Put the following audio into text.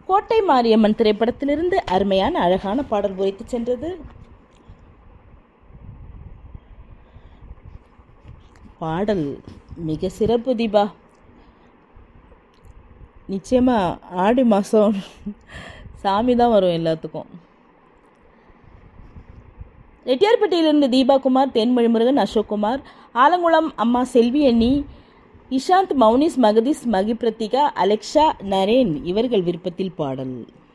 கோட்டை மாரியம்மன் திரைப்படத்திலிருந்து அருமையான அழகான பாடல் உரைத்து சென்றது பாடல் மிக சிறப்பு தீபா நிச்சயமா ஆடி மாதம் சாமி தான் வரும் எல்லாத்துக்கும் ரெட்டியார்பட்டியிலிருந்து தீபாகுமார் தேன்மொழி முருகன் அசோக்குமார் ஆலங்குளம் அம்மா செல்வி அண்ணி இஷாந்த் மௌனிஸ் மகதீஸ் மகி பிரத்திகா அலெக்ஷா நரேன் இவர்கள் விருப்பத்தில் பாடல்